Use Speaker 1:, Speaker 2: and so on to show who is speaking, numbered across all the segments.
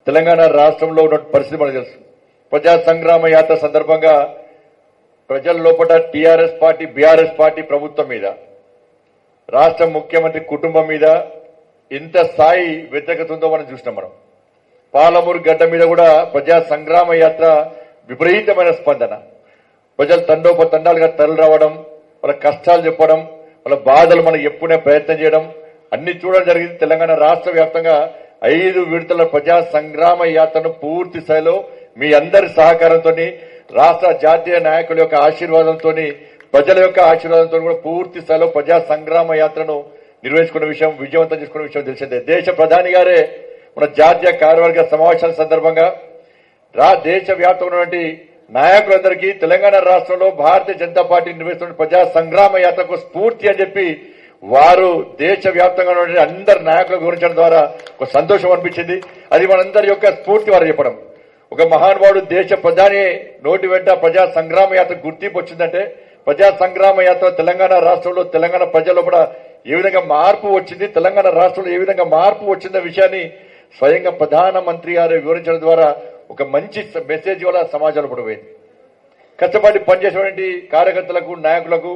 Speaker 1: తెలంగాణ రాష్ట్రంలో ఉన్న పరిస్థితి మనకు తెలుసు ప్రజా సంగ్రామ యాత్ర సందర్భంగా ప్రజల లోపల టీఆర్ఎస్ పార్టీ బీఆర్ఎస్ పార్టీ ప్రభుత్వం మీద రాష్ట్ర ముఖ్యమంత్రి కుటుంబం మీద ఎంత స్థాయి వ్యతిరేకత ఉందో మనం చూసినాం మనం పాలమూరు గడ్డ మీద కూడా ప్రజా సంగ్రామ యాత్ర విపరీతమైన స్పందన ప్రజలు తండోపతండాలుగా తరలి రావడం వాళ్ళ కష్టాలు చెప్పడం వాళ్ళ బాధలు మనం ఎప్పుడే ప్రయత్నం చేయడం అన్ని చూడడం జరిగింది తెలంగాణ రాష్ట్ర వ్యాప్తంగా ఐదు విడతల ప్రజా సంగ్రామ యాత్రను పూర్తి స్థాయిలో మీ అందరి సహకారంతో రాష్ట్ర జాతీయ నాయకుల యొక్క ఆశీర్వాదంతో ప్రజల యొక్క ఆశీర్వాదంతో కూడా పూర్తి స్థాయిలో ప్రజా సంగ్రామ యాత్రను నిర్వహించుకున్న విషయం విజయవంతం చేసుకున్న విషయం తెలిసిందే దేశ ప్రధాని గారే మన జాతీయ కార్యవర్గ సమావేశాల సందర్భంగా రా దేశ వ్యాప్తమైనటువంటి నాయకులందరికీ తెలంగాణ రాష్ట్రంలో భారతీయ జనతా పార్టీ నిర్వహిస్తున్న ప్రజా సంగ్రామ యాత్రకు స్ఫూర్తి అని చెప్పి వారు దేశ వ్యాప్తంగా ఉన్నటువంటి అందరి నాయకులకు వివరించడం ద్వారా ఒక సంతోషం అనిపించింది అది మనందరి యొక్క స్ఫూర్తి వారు చెప్పడం ఒక మహానుభావుడు దేశ ప్రధాని నోటి వెంట ప్రజా సంగ్రామ యాత్ర గుర్తింపు వచ్చిందంటే ప్రజా సంగ్రామ యాత్ర తెలంగాణ రాష్ట్రంలో తెలంగాణ ప్రజల్లో కూడా ఏ విధంగా మార్పు వచ్చింది తెలంగాణ రాష్ట్రంలో ఏ విధంగా మార్పు వచ్చిందన్న విషయాన్ని స్వయంగా ప్రధానమంత్రి గారు వివరించడం ద్వారా ఒక మంచి మెసేజ్ వల్ల సమాజంలో పడిపోయింది కష్టపడి పనిచేసేటువంటి కార్యకర్తలకు నాయకులకు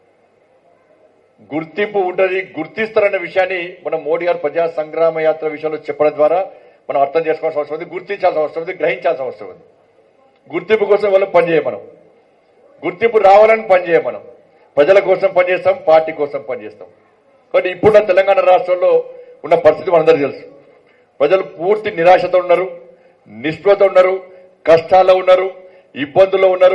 Speaker 1: గుర్తింపు ఉంటుంది గుర్తిస్తారన్న విషయాన్ని మనం మోడీ గారు ప్రజా సంగ్రామ యాత్ర విషయంలో చెప్పడం ద్వారా మనం అర్థం చేసుకోవాల్సిన అవసరం ఉంది గుర్తించాల్సిన అవసరం ఉంది గ్రహించాల్సిన అవసరం ఉంది గుర్తింపు కోసం వాళ్ళు పనిచేయం మనం గుర్తింపు రావాలని పనిచేయం మనం ప్రజల కోసం పనిచేస్తాం పార్టీ కోసం పనిచేస్తాం కాబట్టి ఇప్పుడున్న తెలంగాణ రాష్ట్రంలో ఉన్న పరిస్థితి మనందరికీ తెలుసు ప్రజలు పూర్తి నిరాశతో ఉన్నారు నిస్పృహతో ఉన్నారు కష్టాల్లో ఉన్నారు ఇబ్బందుల్లో ఉన్నారు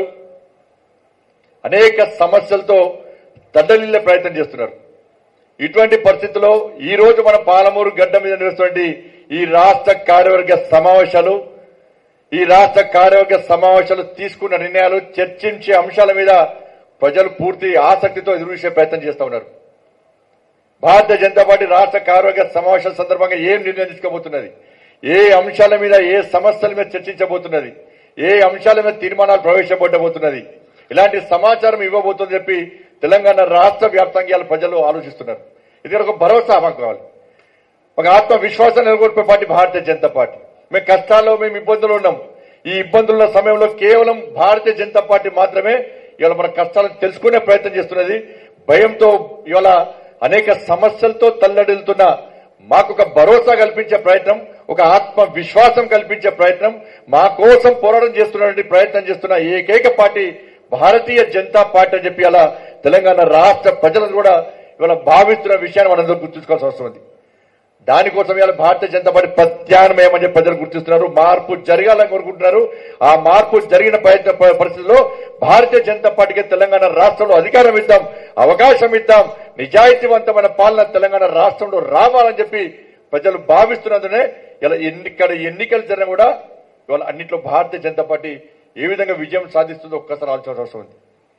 Speaker 1: అనేక సమస్యలతో తడ్డలిల్లే ప్రయత్నం చేస్తున్నారు ఇటువంటి పరిస్థితుల్లో ఈ రోజు మన పాలమూరు గడ్డ మీద నిర్వహిస్తున్నటువంటి ఈ రాష్ట్ర కార్యవర్గ సమావేశాలు ఈ రాష్ట్ర కార్యవర్గ సమావేశాలు తీసుకున్న నిర్ణయాలు చర్చించే అంశాల మీద ప్రజలు పూర్తి ఆసక్తితో ఎదురుచూసే ప్రయత్నం చేస్తూ ఉన్నారు భారతీయ జనతా పార్టీ రాష్ట్ర కార్యవర్గ సమావేశం సందర్భంగా ఏం నిర్ణయం తీసుకోబోతున్నది ఏ అంశాల మీద ఏ సమస్యల మీద చర్చించబోతున్నది ఏ అంశాల మీద తీర్మానాలు ప్రవేశపెట్టబోతున్నది ఇలాంటి సమాచారం ఇవ్వబోతుందని చెప్పి తెలంగాణ రాష్ట్ర వ్యాప్తంగా ఇవాళ ప్రజలు ఆలోచిస్తున్నారు ఇది ఒక భరోసా మాకు కావాలి ఒక ఆత్మవిశ్వాసం నెలకొల్పే పార్టీ భారతీయ జనతా పార్టీ మేము కష్టాల్లో మేము ఇబ్బందులు ఉన్నాం ఈ ఇబ్బందుల సమయంలో కేవలం భారతీయ జనతా పార్టీ మాత్రమే ఇవాళ మన కష్టాలను తెలుసుకునే ప్రయత్నం చేస్తున్నది భయంతో ఇవాళ అనేక సమస్యలతో తల్లడిల్లుతున్న మాకు ఒక భరోసా కల్పించే ప్రయత్నం ఒక ఆత్మ విశ్వాసం కల్పించే ప్రయత్నం మా కోసం పోరాటం చేస్తున్నటువంటి ప్రయత్నం చేస్తున్న ఏకైక పార్టీ భారతీయ జనతా పార్టీ అని చెప్పి అలా తెలంగాణ రాష్ట్ర ప్రజలను కూడా ఇవాళ భావిస్తున్న విషయాన్ని మనందరూ గుర్తుంచుకోవాల్సిన అవసరం ఉంది దానికోసం ఇవాళ భారతీయ జనతా పార్టీ ప్రత్యామ్నాయం అని ప్రజలు గుర్తిస్తున్నారు మార్పు జరగాలని కోరుకుంటున్నారు ఆ మార్పు జరిగిన ప్రయత్న ప- పరిస్థితుల్లో భారతీయ జనతా పార్టీకి తెలంగాణ రాష్ట్రంలో అధికారం ఇద్దాం అవకాశం ఇద్దాం నిజాయితీవంతమైన పాలన తెలంగాణ రాష్ట్రంలో రావాలని చెప్పి ప్రజలు భావిస్తున్నందునే ఇలా ఎన్నికల ఎన్నికలు జరిగిన కూడా ఇవాళ అన్నింటిలో భారతీయ జనతా పార్టీ ఏ విధంగా విజయం సాధిస్తుందో ఒక్కసారి ఆలోచన అవసరం ఉంది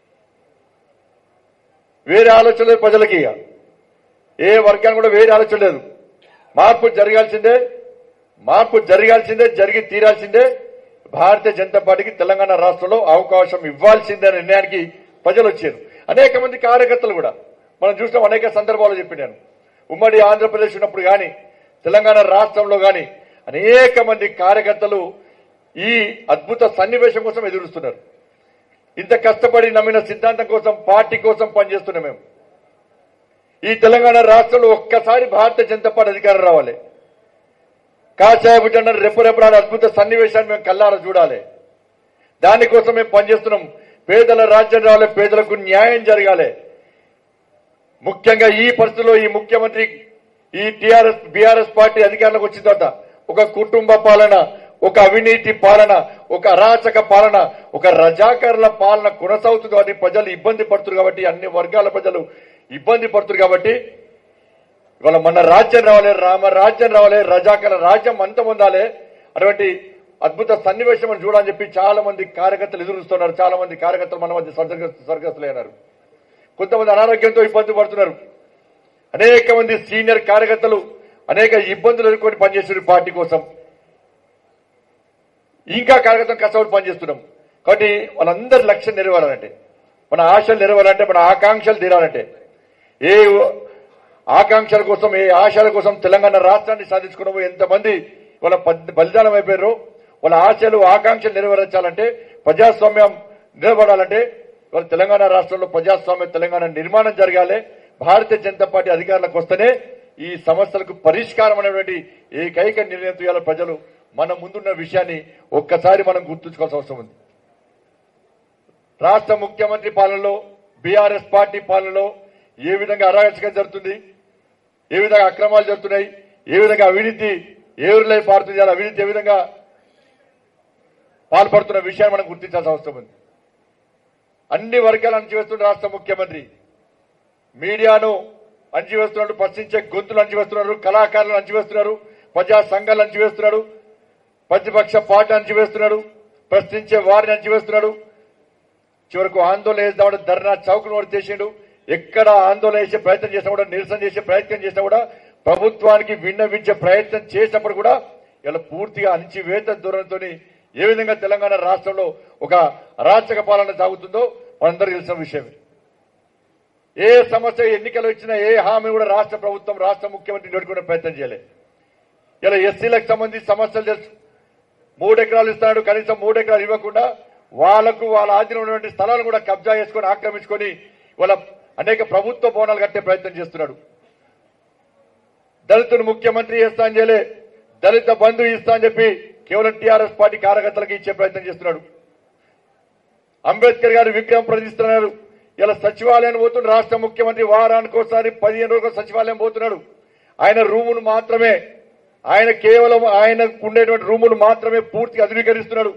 Speaker 1: వేరే ఆలోచన లేదు ప్రజలకి ఇక ఏ వర్గానికి కూడా వేరే ఆలోచన లేదు మార్పు జరగాల్సిందే మార్పు జరగాల్సిందే జరిగి తీరాల్సిందే భారతీయ జనతా పార్టీకి తెలంగాణ రాష్ట్రంలో అవకాశం ఇవ్వాల్సిందే అనే నిర్ణయానికి ప్రజలు వచ్చారు అనేక మంది కార్యకర్తలు కూడా మనం చూసినాం అనేక సందర్భాలు చెప్పినాను ఉమ్మడి ఆంధ్రప్రదేశ్ ఉన్నప్పుడు కానీ తెలంగాణ రాష్ట్రంలో కానీ అనేక మంది కార్యకర్తలు ఈ అద్భుత సన్నివేశం కోసం ఎదురుస్తున్నారు ఇంత కష్టపడి నమ్మిన సిద్ధాంతం కోసం పార్టీ కోసం పనిచేస్తున్నాం మేము ఈ తెలంగాణ రాష్ట్రంలో ఒక్కసారి భారతీయ జనతా పార్టీ అధికారం రావాలి కాషాయపు జెండా రెప్పరెప్పడాలి అద్భుత సన్నివేశాన్ని మేము కల్లారా చూడాలి దానికోసం మేము పనిచేస్తున్నాం పేదల రాజ్యం రావాలి పేదలకు న్యాయం జరగాలి ముఖ్యంగా ఈ పరిస్థితిలో ఈ ముఖ్యమంత్రి ఈ టిఆర్ఎస్ బీఆర్ఎస్ పార్టీ అధికారంలోకి వచ్చిన తర్వాత ఒక కుటుంబ పాలన ఒక అవినీతి పాలన ఒక అరాచక పాలన ఒక రజాకర్ల పాలన కొనసాగుతుంది కాబట్టి ప్రజలు ఇబ్బంది పడుతున్నారు కాబట్టి అన్ని వర్గాల ప్రజలు ఇబ్బంది పడుతున్నారు కాబట్టి ఇవాళ మన రాజ్యం రావాలి రామ రాజ్యం రావాలి రజాకర రాజ్యం అంతం పొందాలి అటువంటి అద్భుత సన్నివేశం అని చూడాలని చెప్పి చాలా మంది కార్యకర్తలు ఎదురుస్తున్నారు చాలా మంది కార్యకర్తలు మన మధ్య స్వర్గస్థ స్వర్గస్థులైనారు కొంతమంది అనారోగ్యంతో ఇబ్బంది పడుతున్నారు అనేక మంది సీనియర్ కార్యకర్తలు అనేక ఇబ్బందులు ఎదుర్కొని పనిచేస్తున్నారు ఈ పార్టీ కోసం ఇంకా కార్యకర్తలు కష్టపడి పనిచేస్తున్నాం కాబట్టి వాళ్ళందరి లక్ష్యం నెరవేరాలంటే మన ఆశలు నెరవేరాలంటే మన ఆకాంక్షలు తీరాలంటే ఏ ఆకాంక్షల కోసం ఏ ఆశల కోసం తెలంగాణ రాష్ట్రాన్ని సాధించుకున్నామో ఎంతమంది వాళ్ళ పద్- బలిదానం అయిపోయారు వాళ్ళ ఆశలు ఆకాంక్షలు నెరవేర్చాలంటే ప్రజాస్వామ్యం నిలబడాలంటే వాళ్ళ తెలంగాణ రాష్ట్రంలో ప్రజాస్వామ్య తెలంగాణ నిర్మాణం జరగాలి భారతీయ జనతా పార్టీ అధికారులకు వస్తేనే ఈ సమస్యలకు పరిష్కారం అనేటువంటి ఏకైక నిర్ణయం తీయాలి ప్రజలు మన ముందున్న విషయాన్ని ఒక్కసారి మనం గుర్తుంచుకోవాల్సిన అవసరం ఉంది రాష్ట్ర ముఖ్యమంత్రి పాలనలో బీఆర్ఎస్ పార్టీ పాలనలో ఏ విధంగా అరాచకం జరుగుతుంది ఏ విధంగా అక్రమాలు జరుగుతున్నాయి ఏ విధంగా అవినీతి ఏరులై పారుతుంది అలా అవినీతి ఏ విధంగా పాల్పడుతున్న విషయాన్ని మనం గుర్తించాల్సిన అవసరం ఉంది అన్ని వర్గాలు అణచివేస్తున్న రాష్ట్ర ముఖ్యమంత్రి మీడియాను అణచివేస్తున్నాడు ప్రశ్నించే గొంతులు అణచివేస్తున్నారు కళాకారులు అణచివేస్తున్నారు ప్రజా సంఘాలు అణచివేస్తున్నాడు ప్రతిపక్ష పార్టీ అణచివేస్తున్నాడు ప్రశ్నించే వారిని అణచివేస్తున్నాడు చివరకు ఆందోళన చేద్దామని ధర్నా చౌక్ నోటు చేసిండు ఎక్కడ ఆందోళన చేసే ప్రయత్నం చేసినా కూడా నిరసన చేసే ప్రయత్నం చేసినా కూడా ప్రభుత్వానికి విన్నవించే ప్రయత్నం చేసినప్పుడు కూడా ఇలా పూర్తిగా అణిచివేత దూరంతో ఏ విధంగా తెలంగాణ రాష్ట్రంలో ఒక అరాచక పాలన సాగుతుందో మనందరూ తెలిసిన విషయమే ఏ సమస్య ఎన్నికలు ఇచ్చినా ఏ హామీ కూడా రాష్ట్ర ప్రభుత్వం రాష్ట్ర ముఖ్యమంత్రి నోడుకునే ప్రయత్నం చేయలేదు ఇలా ఎస్సీలకు సంబంధించి సమస్యలు తెలుసు మూడు ఎకరాలు ఇస్తాడు కనీసం మూడు ఎకరాలు ఇవ్వకుండా వాళ్లకు వాళ్ళ ఆధీనంలో ఉన్నటువంటి స్థలాలు కూడా కబ్జా చేసుకొని ఆక్రమించుకొని వాళ్ళ అనేక ప్రభుత్వ భవనాలు కట్టే ప్రయత్నం చేస్తున్నాడు దళితులు ముఖ్యమంత్రి చేస్తా అని చేయలే దళిత బంధు ఇస్తా అని చెప్పి కేవలం టీఆర్ఎస్ పార్టీ కార్యకర్తలకు ఇచ్చే ప్రయత్నం చేస్తున్నాడు అంబేద్కర్ గారి విగ్రహం ప్రతిస్తున్నారు ఇలా సచివాలయాన్ని పోతున్న రాష్ట్ర ముఖ్యమంత్రి వారానికి ఒకసారి పదిహేను రోజులు సచివాలయం పోతున్నాడు ఆయన రూమును మాత్రమే ఆయన కేవలం ఆయన ఉండేటువంటి రూములు మాత్రమే పూర్తిగా అధునీకరిస్తున్నాడు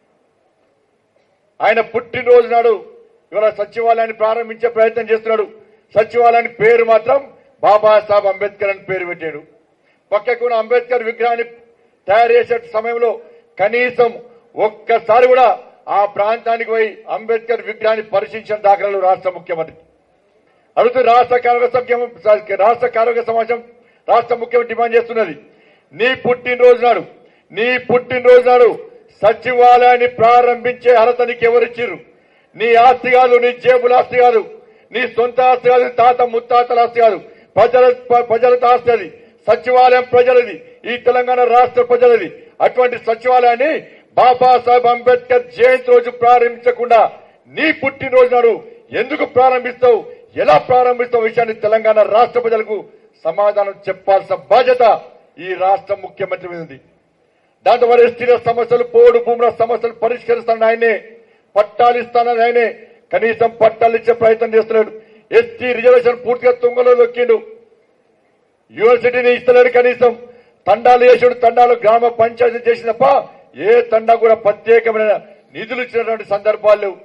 Speaker 1: ఆయన పుట్టినరోజు నాడు ఇవాళ సచివాలయాన్ని ప్రారంభించే ప్రయత్నం చేస్తున్నాడు సచివాలయానికి పేరు మాత్రం బాబాసాహెబ్ అంబేద్కర్ అని పేరు పెట్టాడు పక్కకు ఉన్న అంబేద్కర్ విగ్రహాన్ని తయారు చేసే సమయంలో కనీసం ఒక్కసారి కూడా ఆ ప్రాంతానికి పోయి అంబేద్కర్ విగ్రహాన్ని పరిశీలించిన దాఖలాలు రాష్ట్ర ముఖ్యమంత్రి అడుగుతూ రాష్ట్ర కార్మిక సంక్షేమం రాష్ట్ర కార్మిక సమాజం రాష్ట్ర ముఖ్యమంత్రి డిమాండ్ చేస్తున్నది నీ పుట్టినరోజు నాడు నీ పుట్టినరోజు నాడు సచివాలయాన్ని ప్రారంభించే అర్హత నీకు ఎవరిచ్చిర్రు నీ ఆస్తి కాదు నీ జేబుల ఆస్తి కాదు నీ సొంత ఆస్తి కాదు నీ తాత ముత్తాతల ఆస్తి కాదు ప్రజల ప్రజలతో ఆస్తి అది సచివాలయం ప్రజలది ఈ తెలంగాణ రాష్ట్ర ప్రజలది అటువంటి సచివాలయాన్ని బాబాసాహెబ్ అంబేద్కర్ జయంతి రోజు ప్రారంభించకుండా నీ పుట్టినరోజు నాడు ఎందుకు ప్రారంభిస్తావు ఎలా ప్రారంభిస్తావు విషయాన్ని తెలంగాణ రాష్ట్ర ప్రజలకు సమాధానం చెప్పాల్సిన బాధ్యత ఈ రాష్ట్ర ముఖ్యమంత్రి మీద ఉంది దాంతో మరి ఎస్టీల సమస్యలు పోడు భూముల సమస్యలు పరిష్కరిస్తానని ఆయనే పట్టాలు ఇస్తానని ఆయనే కనీసం పట్టాలు ఇచ్చే ప్రయత్నం చేస్తున్నాడు ఎస్టీ రిజర్వేషన్ పూర్తిగా తుంగలో దొక్కిండు యూనివర్సిటీని ఇస్తలేడు కనీసం తండాలు చేసాడు తండాలు గ్రామ పంచాయతీ చేసినప్ప ఏ తండా కూడా ప్రత్యేకమైన నిధులు ఇచ్చినటువంటి సందర్భాలు లేవు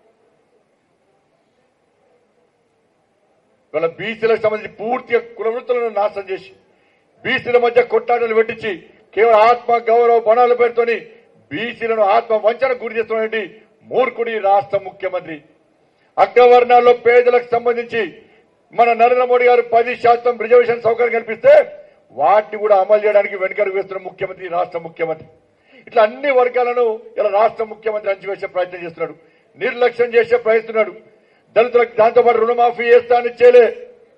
Speaker 1: ఇవాళ బీసీలకు సంబంధించి పూర్తిగా కుల వృత్తులను నాశనం చేసి బీసీల మధ్య కొట్టాటలు పెట్టించి కేవలం ఆత్మ గౌరవ బణాల పేరుతోని బీసీలను ఆత్మ వంచన గురి చేస్తున్నటువంటి మూర్ఖుడి రాష్ట్ర ముఖ్యమంత్రి అగ్రవర్ణాల్లో పేదలకు సంబంధించి మన నరేంద్ర మోడీ గారు పది శాతం రిజర్వేషన్ సౌకర్యం కల్పిస్తే వాటిని కూడా అమలు చేయడానికి వెనుకడుగు వేస్తున్న ముఖ్యమంత్రి రాష్ట్ర ముఖ్యమంత్రి ఇట్లా అన్ని వర్గాలను ఇలా రాష్ట్ర ముఖ్యమంత్రి అంచివేసే ప్రయత్నం చేస్తున్నాడు నిర్లక్ష్యం చేసే ప్రయత్నిస్తున్నాడు దళితులకు దాంతోపాటు రుణమాఫీ చేస్తానని చేయలే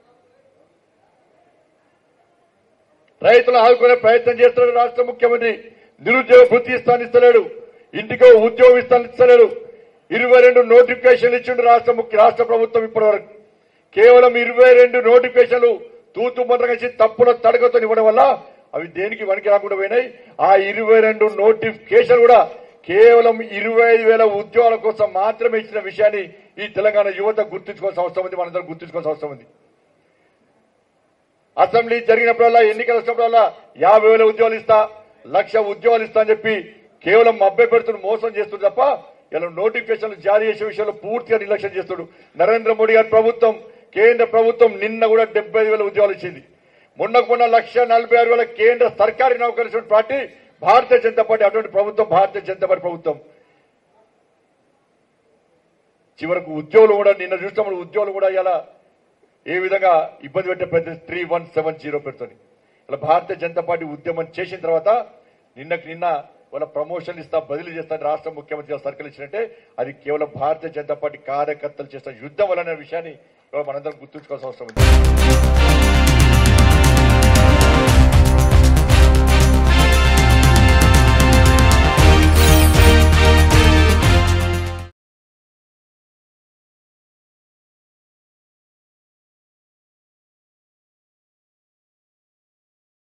Speaker 1: రైతులు ఆదుకునే ప్రయత్నం చేస్తున్నాడు రాష్ట్ర ముఖ్యమంత్రి నిరుద్యోగ వృత్తి ఇస్తాను ఇస్తలేడు ఇంటికో ఉద్యోగం ఇస్తాను ఇస్తలేడు ఇరవై రెండు నోటిఫికేషన్లు ఇచ్చిండు రాష్ట్ర ముఖ్య రాష్ట్ర ప్రభుత్వం ఇప్పటి వరకు కేవలం ఇరవై రెండు నోటిఫికేషన్లు తూతు మంత్రం తప్పుల తడకతో ఇవ్వడం వల్ల అవి దేనికి వనికి రాకుండా పోయినాయి ఆ ఇరవై రెండు నోటిఫికేషన్ కూడా కేవలం ఇరవై ఐదు వేల ఉద్యోగాల కోసం మాత్రమే ఇచ్చిన విషయాన్ని ఈ తెలంగాణ యువత గుర్తుంచుకోవాల్సిన అవసరం ఉంది మనందరం గుర్తుంచుకోవాల్సిన అవసరం ఉంది అసెంబ్లీ జరిగినప్పుడల్లా ఎన్నికలు వచ్చినప్పుడల్లా యాభై వేల ఉద్యోగాలు ఇస్తా లక్ష ఉద్యోగాలు ఇస్తా అని చెప్పి కేవలం అబ్బాయి పెడుతున్న మోసం చేస్తుంది తప్ప ఇలా నోటిఫికేషన్లు జారీ చేసే విషయంలో పూర్తిగా నిర్లక్ష్యం చేస్తాడు నరేంద్ర మోడీ గారి ప్రభుత్వం కేంద్ర ప్రభుత్వం నిన్న కూడా డెబ్బై ఐదు వేల ఉద్యోగాలు ఇచ్చింది మొన్నకు మొన్న లక్ష నలభై ఆరు వేల కేంద్ర సర్కారీ నౌకరు ఇచ్చిన పార్టీ భారతీయ జనతా పార్టీ అటువంటి ప్రభుత్వం భారతీయ జనతా పార్టీ ప్రభుత్వం చివరకు ఉద్యోగులు కూడా నిన్న చూసినప్పుడు ఉద్యోగులు కూడా ఇలా ఏ విధంగా ఇబ్బంది పెట్టే ప్రయత్నం త్రీ వన్ సెవెన్ జీరో పెడుతుంది ఇలా భారతీయ జనతా పార్టీ ఉద్యమం చేసిన తర్వాత నిన్నకి నిన్న వాళ్ళ ప్రమోషన్ ఇస్తా బదిలీ చేస్తా రాష్ట్ర ముఖ్యమంత్రి సర్కిల్ ఇచ్చినట్టే అది కేవలం భారతీయ జనతా పార్టీ కార్యకర్తలు చేస్తున్న యుద్ధం వలన విషయాన్ని ఇవాళ మనందరం గుర్తుంచుకోవాల్సిన అవసరం ఉంది